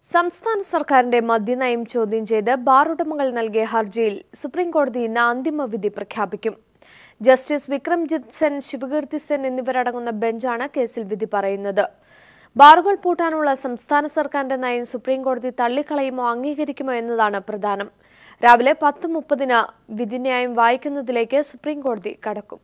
സംസ്ഥാന സർക്കാരിന്റെ മദ്യനയം ചോദ്യം ചെയ്ത് ബാർ ഉടമകൾ നൽകിയ ഹർജിയിൽ സുപ്രീംകോടതി ഇന്ന് അന്തിമ വിധി പ്രഖ്യാപിക്കും ജസ്റ്റിസ് വിക്രംജിത്ത് സെൻ ശിവകീർത്തി സെൻ എന്നിവരടങ്ങുന്ന ബെഞ്ചാണ് കേസിൽ വിധി പറയുന്നത് ബാറുകൾ പൂട്ടാനുള്ള സംസ്ഥാന സർക്കാരിന്റെ നയം സുപ്രീംകോടതി തള്ളിക്കളയുമോ അംഗീകരിക്കുമോ എന്നതാണ് പ്രധാനം രാവിലെ പത്ത് മുപ്പതിന് വിധിന്യായം വായിക്കുന്നതിലേക്ക് സുപ്രീംകോടതി കടക്കും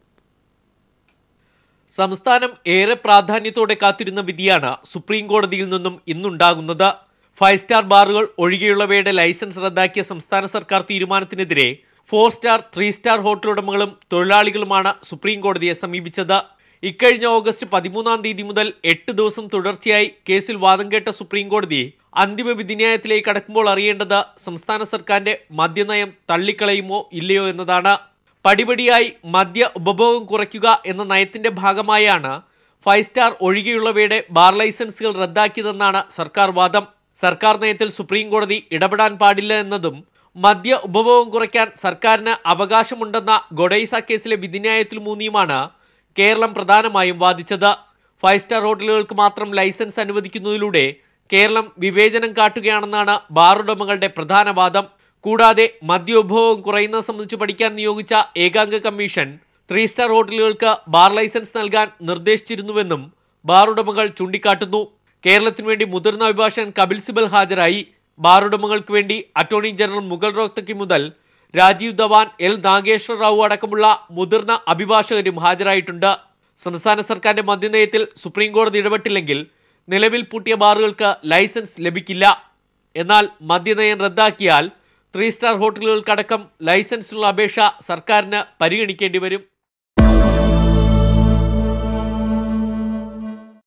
സംസ്ഥാനം ഏറെ പ്രാധാന്യത്തോടെ കാത്തിരുന്ന വിധിയാണ് സുപ്രീം കോടതിയിൽ നിന്നും ഇന്നുണ്ടാകുന്നത് ഫൈവ് സ്റ്റാർ ബാറുകൾ ഒഴികെയുള്ളവയുടെ ലൈസൻസ് റദ്ദാക്കിയ സംസ്ഥാന സർക്കാർ തീരുമാനത്തിനെതിരെ four star three star hotel ഉടമകളും തൊഴിലാളികളുമാണ് സുപ്രീം കോടതിയെ സമീപിച്ചത് ഇക്കഴിഞ്ഞ ഓഗസ്റ്റ് പതിമൂന്നാം തീയതി മുതൽ എട്ട് ദിവസം തുടർച്ചയായി കേസിൽ വാദം കേട്ട സുപ്രീം കോടതി അന്തിമ വിധിന്യായത്തിലേക്ക് കടക്കുമ്പോൾ അറിയേണ്ടത് സംസ്ഥാന സർക്കാരിന്റെ മദ്യനയം തള്ളിക്കളയുമോ ഇല്ലയോ എന്നതാണ് പടിപടിയായി മദ്യ ഉപഭോഗം കുറയ്ക്കുക എന്ന നയത്തിന്റെ ഭാഗമായാണ് ഫൈവ് സ്റ്റാർ ഒഴികെയുള്ളവയുടെ ബാർ ലൈസൻസുകൾ റദ്ദാക്കിയതെന്നാണ് സർക്കാർ വാദം സർക്കാർ നയത്തിൽ സുപ്രീം കോടതി ഇടപെടാൻ പാടില്ല എന്നതും മദ്യ ഉപഭോഗം കുറയ്ക്കാൻ സർക്കാരിന് അവകാശമുണ്ടെന്ന ഗൊഡൈസ കേസിലെ വിധിന്യായത്തിൽ മൂന്നിയുമാണ് കേരളം പ്രധാനമായും വാദിച്ചത് ഫൈവ് സ്റ്റാർ ഹോട്ടലുകൾക്ക് മാത്രം ലൈസൻസ് അനുവദിക്കുന്നതിലൂടെ കേരളം വിവേചനം കാട്ടുകയാണെന്നാണ് ബാർ ഉടമകളുടെ പ്രധാന വാദം കൂടാതെ മദ്യോപഭോഗം കുറയുന്നത് സംബന്ധിച്ച് പഠിക്കാൻ നിയോഗിച്ച ഏകാംഗ കമ്മീഷൻ ത്രീ സ്റ്റാർ ഹോട്ടലുകൾക്ക് ബാർ ലൈസൻസ് നൽകാൻ നിർദ്ദേശിച്ചിരുന്നുവെന്നും ബാർ ഉടമകൾ ചൂണ്ടിക്കാട്ടുന്നു കേരളത്തിനു വേണ്ടി മുതിർന്ന അഭിഭാഷകൻ കപിൽ സിബൽ ഹാജരായി ബാർ ഉടമകൾക്ക് വേണ്ടി അറ്റോർണി ജനറൽ മുഗൾ റോത്തക്കി മുതൽ രാജീവ് ധവാൻ എൽ നാഗേശ്വർ റാവു അടക്കമുള്ള മുതിർന്ന അഭിഭാഷകരും ഹാജരായിട്ടുണ്ട് സംസ്ഥാന സർക്കാരിന്റെ മദ്യനയത്തിൽ സുപ്രീം കോടതി ഇടപെട്ടില്ലെങ്കിൽ നിലവിൽ പൂട്ടിയ ബാറുകൾക്ക് ലൈസൻസ് ലഭിക്കില്ല എന്നാൽ മദ്യനയം റദ്ദാക്കിയാൽ ത്രീ സ്റ്റാർ ഹോട്ടലുകൾക്കടക്കം ലൈസൻസിനുള്ള അപേക്ഷ സർക്കാരിന് പരിഗണിക്കേണ്ടി വരും